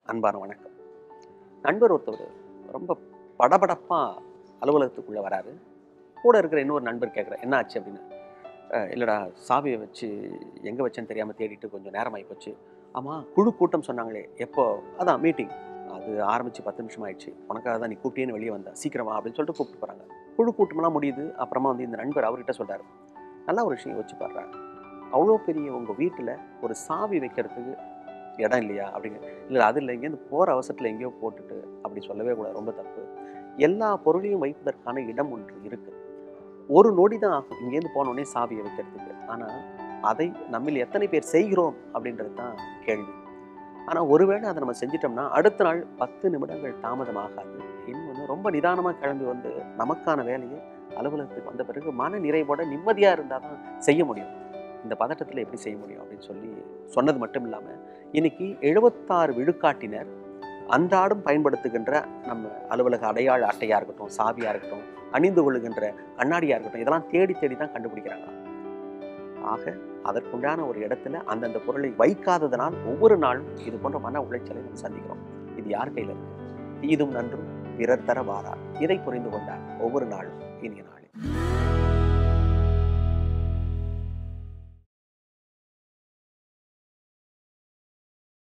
அன்பான வணக்கம் நண்பர் ஒருத்தவர் ரொம்ப படபடப்பாக அலுவலகத்துக்குள்ளே வராரு கூட இருக்கிற இன்னொரு நண்பர் கேட்குறாரு என்ன ஆச்சு அப்படின்னு "அஹ், இல்லைடா சாவியை வச்சு எங்கே வச்சேன்னு தெரியாமல் தேடிட்டு கொஞ்சம் நேரமாகி போச்சு ஆமாம் குழு கூட்டம் சொன்னாங்களே எப்போ அதான் மீட்டிங் அது ஆரம்பித்து பத்து நிமிஷம் ஆயிடுச்சு உனக்காக தான் நீ கூப்பிட்டேன்னு வெளியே வந்த சீக்கிரமா அப்படின்னு சொல்லிட்டு கூப்பிட்டு போகிறாங்க குழு கூட்டமெல்லாம் முடியுது அப்புறமா வந்து இந்த நண்பர் அவர்கிட்ட சொல்கிறாரு நல்லா ஒரு விஷயம் யோசிச்சு பாடுறா அவ்வளோ பெரிய உங்கள் வீட்டில் ஒரு சாவி வைக்கிறதுக்கு இடம் இல்லையா அப்படிங்க இல்லை அது இல்லை இங்கேருந்து போகிற அவசரத்தில் எங்கேயோ போட்டுட்டு அப்படி சொல்லவே கூடாது ரொம்ப தப்பு எல்லா பொருளையும் வைப்பதற்கான இடம் ஒன்று இருக்குது ஒரு நொடி தான் ஆகும் இங்கேருந்து போனோடனே சாவியை வைக்கிறதுக்கு ஆனால் அதை நம்மில் எத்தனை பேர் செய்கிறோம் அப்படின்றது தான் கேள்வி ஆனால் ஒருவேளை அதை நம்ம செஞ்சிட்டோம்னா அடுத்த நாள் பத்து நிமிடங்கள் தாமதமாகாது இன்னொன்று ரொம்ப நிதானமாக கிளம்பி வந்து நமக்கான வேலையை அலுவலகத்துக்கு வந்த பிறகு மன நிறைவோட நிம்மதியாக இருந்தால் தான் செய்ய முடியும் இந்த பதட்டத்தில் எப்படி செய்ய முடியும் அப்படின்னு சொல்லி சொன்னது மட்டும் இல்லாமல் இன்னைக்கு எழுபத்தாறு விழுக்காட்டினர் அன்றாடம் பயன்படுத்துகின்ற நம்ம அலுவலக அடையாள அட்டையாக இருக்கட்டும் சாவியாக இருக்கட்டும் அணிந்து கொள்ளுகின்ற கண்ணாடியாக இருக்கட்டும் இதெல்லாம் தேடி தேடி தான் கண்டுபிடிக்கிறாங்க ஆக அதற்குண்டான ஒரு இடத்துல அந்தந்த பொருளை வைக்காததனால் ஒவ்வொரு நாளும் இது போன்ற மன உளைச்சலை நம்ம சந்திக்கிறோம் இது யார் கையில் இருக்கு தீதும் நன்றும் பிறர் தர வாரா இதை புரிந்து கொண்டால் ஒவ்வொரு நாளும் இனிய நாள்